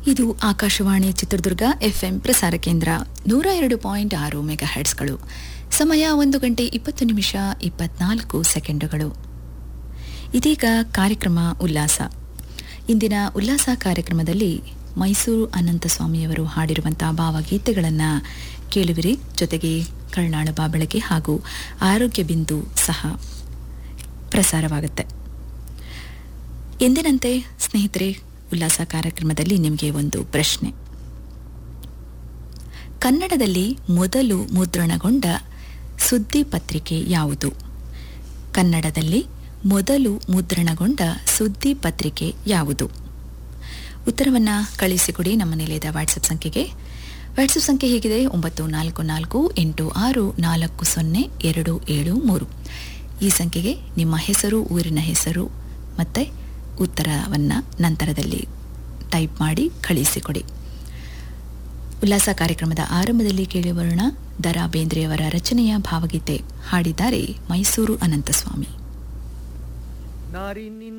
ಇದು ಆಕಾಶವಾಣಿ ಚಿತ್ರದುರ್ಗ ಎಫ್ಎಂ ಪ್ರಸಾರ ಕೇಂದ್ರ ನೂರ ಎರಡು ಪಾಯಿಂಟ್ ಆರು ಮೆಗಾ ಹೆಡ್ಸ್ಗಳು ಸಮಯ ಒಂದು ಗಂಟೆ ಇಪ್ಪತ್ತು ನಿಮಿಷ ಇಪ್ಪತ್ನಾಲ್ಕು ಸೆಕೆಂಡುಗಳು ಇದೀಗ ಕಾರ್ಯಕ್ರಮ ಉಲ್ಲಾಸ ಇಂದಿನ ಉಲ್ಲಾಸ ಕಾರ್ಯಕ್ರಮದಲ್ಲಿ ಮೈಸೂರು ಅನಂತಸ್ವಾಮಿಯವರು ಹಾಡಿರುವಂತಹ ಭಾವಗೀತೆಗಳನ್ನು ಕೇಳುವಿರಿ ಜೊತೆಗೆ ಕರ್ನಾಳ ಬಾಬೆಳಕೆ ಹಾಗೂ ಆರೋಗ್ಯ ಬಿಂದು ಸಹ ಪ್ರಸಾರವಾಗುತ್ತೆ ಎಂದಿನಂತೆ ಸ್ನೇಹಿತರೆ ಉಲ್ಲಾಸ ಕಾರ್ಯಕ್ರಮದಲ್ಲಿ ನಿಮಗೆ ಒಂದು ಪ್ರಶ್ನೆ ಕನ್ನಡದಲ್ಲಿ ಮೊದಲು ಮುದ್ರಣಗೊಂಡ ಸುದ್ದಿ ಪತ್ರಿಕೆ ಯಾವುದು ಕನ್ನಡದಲ್ಲಿ ಮೊದಲು ಮುದ್ರಣಗೊಂಡ ಸುದ್ದಿ ಪತ್ರಿಕೆ ಯಾವುದು ಉತ್ತರವನ್ನು ಕಳಿಸಿಕೊಡಿ ನಮ್ಮ ನಿಲಯದ ವಾಟ್ಸಪ್ ಸಂಖ್ಯೆಗೆ ವಾಟ್ಸಪ್ ಸಂಖ್ಯೆ ಹೀಗಿದೆ ಒಂಬತ್ತು ನಾಲ್ಕು ನಾಲ್ಕು ಎಂಟು ಆರು ನಾಲ್ಕು ಸೊನ್ನೆ ಎರಡು ಏಳು ಮೂರು ಈ ಸಂಖ್ಯೆಗೆ ನಿಮ್ಮ ಹೆಸರು ಊರಿನ ಹೆಸರು ಮತ್ತು ಉತ್ತರವನ್ನು ನಂತರದಲ್ಲಿ ಟೈಪ್ ಮಾಡಿ ಕಳಿಸಿಕೊಡಿ ಉಲ್ಲಾಸ ಕಾರ್ಯಕ್ರಮದ ಆರಂಭದಲ್ಲಿ ಕೇಳಿಬರೋಣ ದರಾ ಬೇಂದ್ರೆಯವರ ರಚನೆಯ ಭಾವಗೀತೆ ಹಾಡಿದ್ದಾರೆ ಮೈಸೂರು ಅನಂತಸ್ವಾಮಿ ನಾರಿ ನಿನ್ನ